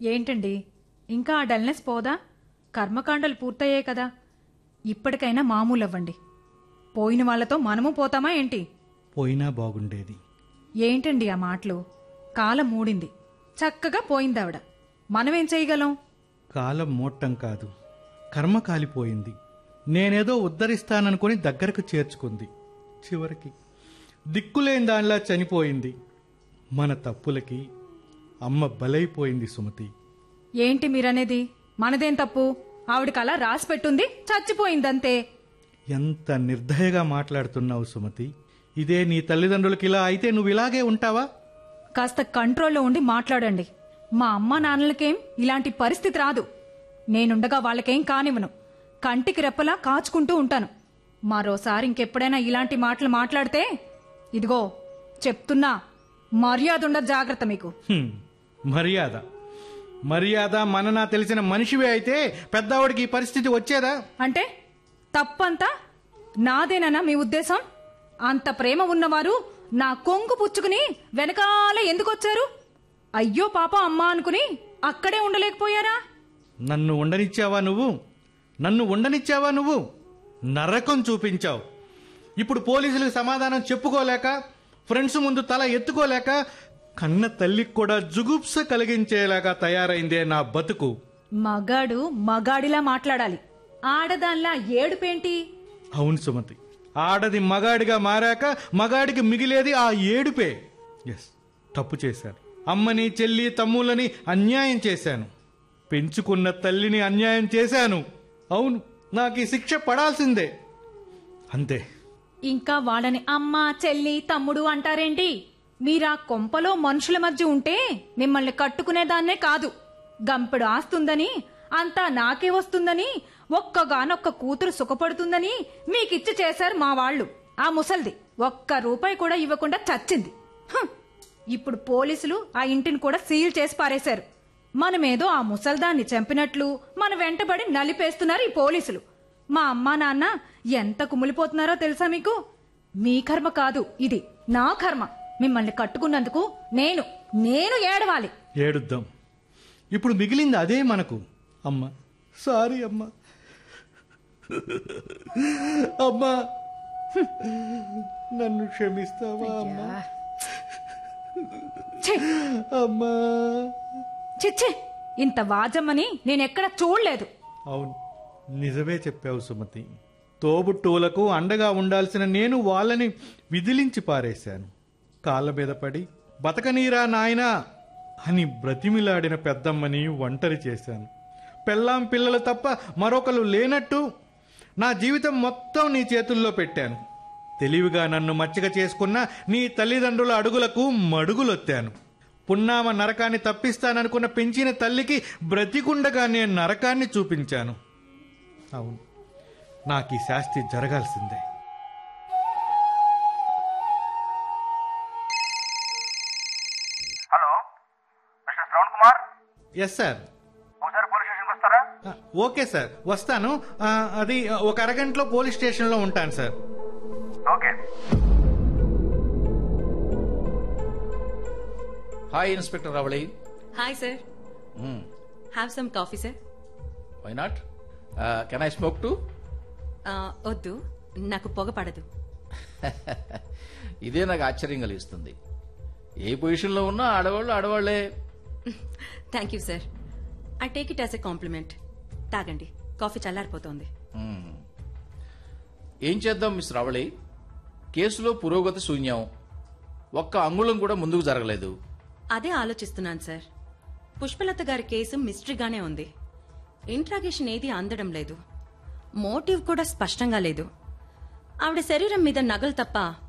ఏంటండి ఇంకా ఆ డల్నెస్ పోదా కర్మకాండలు పూర్తయ్యాయి కదా ఇప్పటికైనా మామూలు అవ్వండి పోయిన వాళ్ళతో మనము పోతామా ఏంటి పోయినా బాగుండేది ఏంటండి ఆ మాటలు కాలం మూడింది చక్కగా పోయిందావిడ మనమేం చేయగలం కాలం మోట్టం కాదు కర్మ కాలిపోయింది నేనేదో ఉద్ధరిస్తాననుకుని దగ్గరకు చేర్చుకుంది చివరికి దిక్కులేని దానిలా చనిపోయింది మన తప్పులకి అమ్మ బలైపోయింది సుమతి ఏంటి మీరనేది మనదేం తప్పు ఆవిడకి అలా రాసి పెట్టుంది చచ్చిపోయిందంతే ఎంత నిర్దయగా మాట్లాడుతున్నావు సుమతి ఇదే నీ తల్లిదండ్రులకి ఇలా అయితే నువ్వు ఇలాగే ఉంటావా కాస్త కంట్రోల్లో ఉండి మాట్లాడండి మా అమ్మ నాన్నలకేం ఇలాంటి పరిస్థితి రాదు నేనుండగా వాళ్ళకేం కానివ్వను కంటికి రెప్పలా కాచుకుంటూ ఉంటాను మరోసారి ఇంకెప్పుడైనా ఇలాంటి మాటలు మాట్లాడితే ఇదిగో చెప్తున్నా మర్యాద ఉండదు జాగ్రత్త మీకు హ్మ్, మర్యాద మర్యాద మననా తెలిసిన మనిషివే అయితే పెద్దవాడికి ఈ పరిస్థితి వచ్చేదా అంటే తప్పంతా నాదేనన్నా మీ ఉద్దేశం అంత ప్రేమ ఉన్నవారు నా కొంగు పుచ్చుకుని వెనకాల ఎందుకొచ్చారు అయ్యో పాప అమ్మా అనుకుని అక్కడే ఉండలేకపోయారా నన్ను ఉండనిచ్చావా నువ్వు నన్ను ఉండనిచ్చావా నువ్వు నరకం చూపించావు ఇప్పుడు పోలీసులకు సమాధానం చెప్పుకోలేక ఫ్రెండ్స్ ముందు తల ఎత్తుకోలేక కన్న తల్లికి కూడా జుగుప్స కలిగించేలాగా తయారైందే నా బతుకు మగాడు మగాడిలా మాట్లాడాలి ఆడదాన్లా ఏడుపేంటి అవును సుమతి ఆడది మగాడిగా మారాక మగాడికి మిగిలేది ఆ ఏడుపే ఎస్ తప్పు చేశాను అమ్మని చెల్లి తమ్ములని అన్యాయం చేశాను పెంచుకున్న తల్లిని అన్యాయం చేశాను అవును నాకు ఈ శిక్ష పడాల్సిందే అంతే ఇంకా వాళ్ళని అమ్మ చెల్లి తమ్ముడు అంటారేంటి మీరా కొంపలో మనుషుల మధ్య ఉంటే మిమ్మల్ని కట్టుకునేదాన్నే కాదు గంపెడు ఆస్తుందని అంతా నాకే వస్తుందని ఒక్కగానొక్క కూతురు సుఖపడుతుందని మీకిచ్చి చేశారు మా వాళ్ళు ఆ ముసల్ది ఒక్క రూపాయి కూడా ఇవ్వకుండా చచ్చింది హం! ఇప్పుడు పోలీసులు ఆ ఇంటిని కూడా సీల్ చేసి పారేశారు మనమేదో ఆ ముసల్దాన్ని చంపినట్లు మన వెంటబడి నలిపేస్తున్నారు ఈ పోలీసులు మా అమ్మా నాన్న ఎంత కుమిలిపోతున్నారో తెలుసా మీకు మీ కర్మ కాదు ఇది నా కర్మ మిమ్మల్ని కట్టుకున్నందుకు నేను నేను ఏడవాలి ఏడుద్దాం ఇప్పుడు మిగిలింది అదే మనకు అమ్మ సారీ అమ్మా అమ్మా నన్ను క్షమిస్తావా అమ్మా ఛీ! అమ్మా చిచ్చి ఇంత వాజమ్మని నేనెక్కడ చూడలేదు అవును నిజమే చెప్పావు సుమతి తోబుట్టువులకు అండగా ఉండాల్సిన నేను వాళ్ళని విదిలించి పారేశాను కాళ్ళ మీద పడి బతకనీరా నాయనా అని బ్రతిమిలాడిన పెద్దమ్మని ఒంటరి చేశాను పెళ్ళాం పిల్లలు తప్ప మరొకరు లేనట్టు నా జీవితం మొత్తం నీ చేతుల్లో పెట్టాను తెలివిగా నన్ను మచ్చిక చేసుకున్న నీ తల్లిదండ్రుల అడుగులకు మడుగులొత్తాను పున్నామ నరకాన్ని తప్పిస్తాననుకున్న పెంచిన తల్లికి బ్రతికుండగా నేను నరకాన్ని చూపించాను అవును నాకు ఈ శాస్తి జరగాల్సిందే hello mister Shravan Kumar yes sir ఒకసారి పోలీస్ స్టేషన్కి వస్తారా ఆ, ఓకే సార్ వస్తాను ఆ, అది ఒక అరగంటలో పోలీస్ స్టేషన్లో ఉంటాను sir okay hi inspector Ravali hi sir have some coffee sir why not can I smoke too వద్దు నాకు పొగ పడదు ఇదే నాకు ఆశ్చర్యం కలిగిస్తుంది ఏ పొజిషన్లో ఉన్నా ఆడవాళ్ళు ఆడవాళ్లే thank you sir I take it as a compliment తాగండి కాఫీ చల్లారిపోతోంది Hmm. ఏం చేద్దాం మిస్ రావళి కేసులో పురోగతి శూన్యం ఒక్క అంగుళం కూడా ముందుకు జరగలేదు అదే ఆలోచిస్తున్నాను సార్ పుష్పలత గారి కేసు మిస్టరీగానే ఉంది ఇంట్రాగేషన్ ఏది అందడం లేదు మోటివ్ కూడా స్పష్టంగా లేదు ఆవిడ శరీరం మీద నగలు తప్ప